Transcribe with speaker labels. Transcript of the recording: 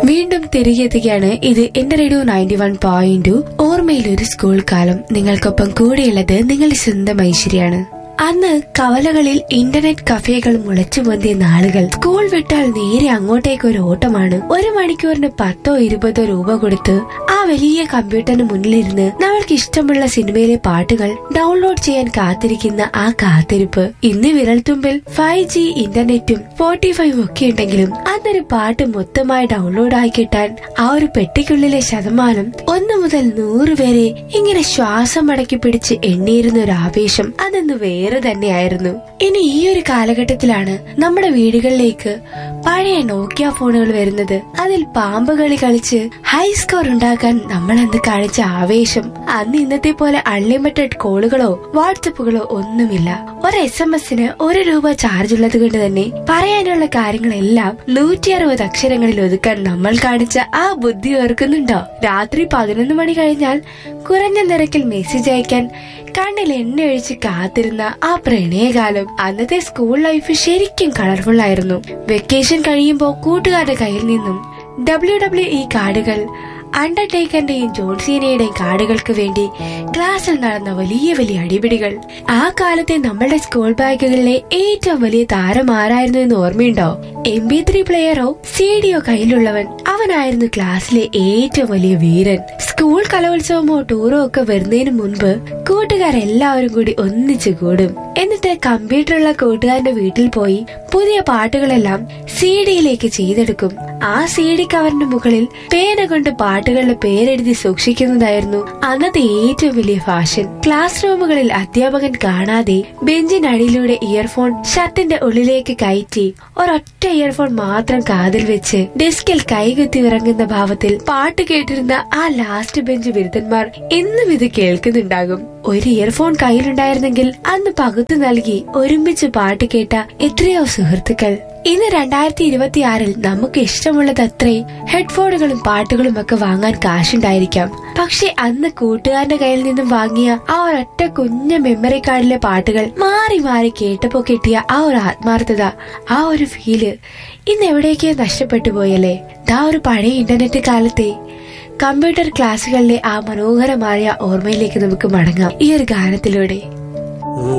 Speaker 1: വീണ്ടും തിരികെ എത്തുകയാണ് ഇത് എന്റെ റേഡിയോ നയൻറ്റി വൺ പോയിന്റ് ഓർമ്മയിൽ ഒരു സ്കൂൾ കാലം നിങ്ങൾക്കൊപ്പം കൂടെയുള്ളത് നിങ്ങളുടെ സ്വന്തം ഐശ്വര്യാണ് അന്ന് കവലകളിൽ ഇന്റർനെറ്റ് കഫേകൾ മുളച്ചു പൊന്തിയ നാളുകൾ സ്കൂൾ വിട്ടാൽ നേരെ അങ്ങോട്ടേക്ക് ഒരു ഓട്ടമാണ് ഒരു മണിക്കൂറിന് പത്തോ ഇരുപതോ രൂപ കൊടുത്ത് ആ വലിയ കമ്പ്യൂട്ടറിന് മുന്നിലിരുന്ന് നമ്മൾക്ക് ഇഷ്ടമുള്ള സിനിമയിലെ പാട്ടുകൾ ഡൗൺലോഡ് ചെയ്യാൻ കാത്തിരിക്കുന്ന ആ കാത്തിരിപ്പ് ഇന്ന് വിരൽത്തുമ്പിൽ ഫൈവ് ജി ഇന്റർനെറ്റും ഫോർട്ടി ഫൈവ് ഒക്കെ ഉണ്ടെങ്കിലും അന്നൊരു പാട്ട് മൊത്തമായി ഡൗൺലോഡ് ആയി കിട്ടാൻ ആ ഒരു പെട്ടിക്കുള്ളിലെ ശതമാനം ഒന്ന് മുതൽ നൂറ് വരെ ഇങ്ങനെ ശ്വാസം അടക്കി പിടിച്ച് എണ്ണിയിരുന്ന ഒരു ആവേശം അതൊന്ന് വേറെ തന്നെയായിരുന്നു ഇനി ഈ ഒരു കാലഘട്ടത്തിലാണ് നമ്മുടെ വീടുകളിലേക്ക് പഴയ നോക്കിയ ഫോണുകൾ വരുന്നത് അതിൽ പാമ്പ് കളി കളിച്ച് ഹൈ സ്കോർ ഉണ്ടാക്കാൻ നമ്മൾ അന്ന് കാണിച്ച ആവേശം അന്ന് ഇന്നത്തെ പോലെ അൺലിമിറ്റഡ് കോളുകളോ വാട്സപ്പുകളോ ഒന്നുമില്ല ഒരു എസ് എം എസിന് ഒരു രൂപ ചാർജ് ഉള്ളത് കൊണ്ട് തന്നെ പറയാനുള്ള കാര്യങ്ങളെല്ലാം നൂറ്റി അറുപത് അക്ഷരങ്ങളിൽ ഒതുക്കാൻ നമ്മൾ കാണിച്ച ആ ബുദ്ധി ഓർക്കുന്നുണ്ടോ രാത്രി പതിനൊന്ന് മണി കഴിഞ്ഞാൽ കുറഞ്ഞ നിരക്കിൽ മെസ്സേജ് അയക്കാൻ കണ്ണിൽ എണ്ണ ഒഴിച്ച് കാത്തിരുന്ന ആ പ്രണയകാലം അന്നത്തെ സ്കൂൾ ലൈഫ് ശരിക്കും കളർഫുൾ ആയിരുന്നു വെക്കേഷൻ കഴിയുമ്പോൾ കൂട്ടുകാരുടെ കയ്യിൽ നിന്നും ഡബ്ല്യു ഡബ്ല്യു ഇ കാർഡുകൾ അണ്ടർടേക്കറിന്റെയും ജോൺസീനയുടെയും കാർഡുകൾക്ക് വേണ്ടി ക്ലാസ്സിൽ നടന്ന വലിയ വലിയ അടിപിടികൾ ആ കാലത്തെ നമ്മളുടെ സ്കൂൾ ബാഗുകളിലെ ഏറ്റവും വലിയ താരം ആരായിരുന്നു എന്ന് ഓർമ്മയുണ്ടോ എം ബി ത്രീ പ്ലെയറോ സി ഡിയോ കയ്യിലുള്ളവൻ അവനായിരുന്നു ക്ലാസ്സിലെ ഏറ്റവും വലിയ വീരൻ സ്കൂൾ കലോത്സവമോ ടൂറോ ഒക്കെ വരുന്നതിന് മുൻപ് കൂട്ടുകാരെല്ലാവരും കൂടി ഒന്നിച്ചു കൂടും എന്നിട്ട് കമ്പ്യൂട്ടറുള്ള കൂട്ടുകാരന്റെ വീട്ടിൽ പോയി പുതിയ പാട്ടുകളെല്ലാം സി ഡിയിലേക്ക് ചെയ്തെടുക്കും ആ സി ഡി കവറിന്റെ മുകളിൽ പേന കൊണ്ട് പാട്ടുകളുടെ പേരെഴുതി സൂക്ഷിക്കുന്നതായിരുന്നു അന്നത്തെ ഏറ്റവും വലിയ ഫാഷൻ ക്ലാസ് റൂമുകളിൽ അധ്യാപകൻ കാണാതെ ബെഞ്ചിനടിയിലൂടെ ഇയർഫോൺ ഷർട്ടിന്റെ ഉള്ളിലേക്ക് കയറ്റി ഒരൊറ്റ ഇയർഫോൺ മാത്രം കാതിൽ വെച്ച് ഡെസ്കിൽ കൈകുത്തി ഇറങ്ങുന്ന ഭാവത്തിൽ പാട്ട് കേട്ടിരുന്ന ആ ലാസ്റ്റ് ബെഞ്ച് ബിരുദന്മാർ എന്നും ഇത് കേൾക്കുന്നുണ്ടാകും ഒരു ഇയർഫോൺ കയ്യിലുണ്ടായിരുന്നെങ്കിൽ അന്ന് പകുത്തു നൽകി ഒരുമിച്ച് പാട്ട് കേട്ട എത്രയോ സുഹൃത്തുക്കൾ ഇന്ന് രണ്ടായിരത്തി ഇരുപത്തിയാറിൽ നമുക്ക് ഇഷ്ടമുള്ളത് അത്രേ ഹെഡ്ഫോണുകളും പാട്ടുകളും ഒക്കെ വാങ്ങാൻ കാശുണ്ടായിരിക്കാം പക്ഷെ അന്ന് കൂട്ടുകാരന്റെ കയ്യിൽ നിന്നും വാങ്ങിയ ആ ഒരൊറ്റ കുഞ്ഞ മെമ്മറി കാർഡിലെ പാട്ടുകൾ മാറി മാറി കേട്ടപ്പോ കിട്ടിയ ആ ഒരു ആത്മാർത്ഥത ആ ഒരു ഫീല് ഇന്ന് എവിടേക്കോ നഷ്ടപ്പെട്ടു പോയല്ലേ ദാ ഒരു പഴയ ഇന്റർനെറ്റ് കാലത്തെ കമ്പ്യൂട്ടർ ക്ലാസ്സുകളിലെ ആ മനോഹരമായ ഓർമ്മയിലേക്ക് നമുക്ക് മടങ്ങാം ഈ ഒരു ഗാനത്തിലൂടെ